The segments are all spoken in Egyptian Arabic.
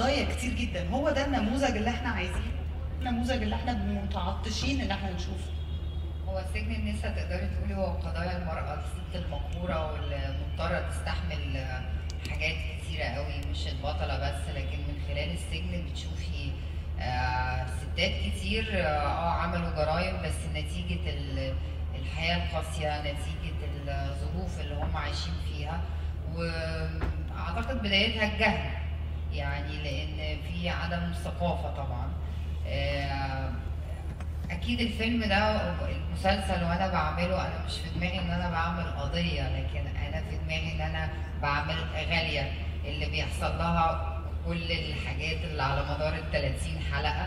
قضايا كتير جدا هو ده النموذج اللي احنا عايزينه النموذج اللي احنا متعطشين ان احنا نشوفه هو سجن النساء تقدري تقولي هو قضايا المرأة الست المقهورة والمضطرة تستحمل آه، حاجات كتيرة قوي مش البطلة بس لكن من خلال السجن بتشوفي آه، ستات كتير اه آه، عملوا جرائم بس نتيجة ال- الحياة القاسية نتيجة الظروف اللي هم عايشين فيها واعتقد بدايتها الجهل يعني لان في عدم ثقافة طبعا آه، اكيد الفيلم ده المسلسل وانا بعمله انا مش في دماغي ان انا بعمل قضيه لكن انا في دماغي ان انا بعمل غاليه اللي بيحصل لها كل الحاجات اللي على مدار ال 30 حلقه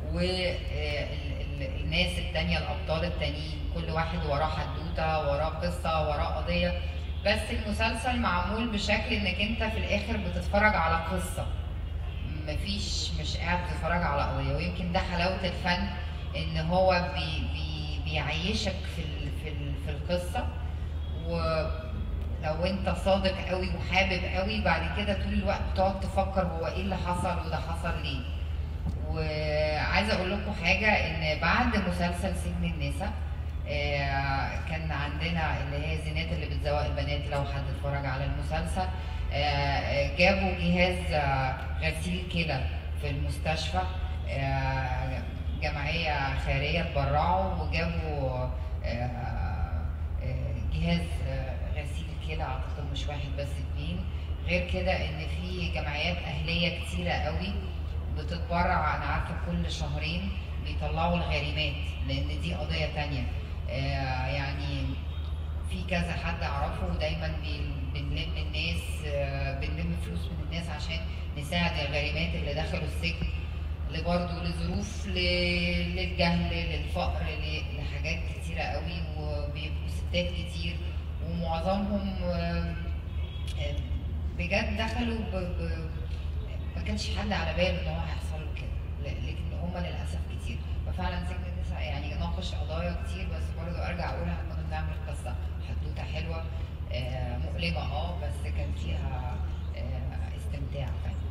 والناس التانية الابطال التانيين كل واحد وراه حدوته وراه قصه وراه قضيه بس المسلسل معمول بشكل انك انت في الاخر بتتفرج على قصه مفيش مش قاعد بتتفرج على قضيه ويمكن ده حلاوه الفن ان هو بي بي بيعيشك في ال في ال في القصه ولو انت صادق قوي وحابب قوي بعد كده طول الوقت بتقعد تفكر هو ايه اللي حصل وده حصل ليه وعايزه اقول لكم حاجه ان بعد مسلسل سجن النساء آه، كان عندنا اللي هي زينات اللي بتزوق البنات لو حد اتفرج على المسلسل آه، آه، جابوا جهاز آه، غسيل كلى في المستشفى آه، جمعية خيرية اتبرعوا وجابوا آه، آه، جهاز آه، غسيل كلى اعتقد مش واحد بس اتنين غير كده ان في جمعيات اهلية كتيرة قوي بتتبرع انا عارفة كل شهرين بيطلعوا الغارمات لان دي قضية تانية آه، يعني في كذا حد اعرفه ودايما بي- بنلم الناس آه، بنلم فلوس من الناس عشان نساعد الغارمات اللي دخلوا السجن اللي برضه لظروف ل- للجهل للفقر ل- لحاجات كتيرة قوي وبيبقوا ستات كتير ومعظمهم آه، آه، بجد دخلوا ب... ب... ما كانش حد على باله ان هو هيحصل له كده ل- لكن هم للاسف كتير ففعلا سجن النساء يعني ناقش قضايا كتير بس برضه ارجع اقول احنا كنا بنعمل قصه حدوته حلوه آه، مؤلمه اه بس كان فيها آه، استمتاع فعلا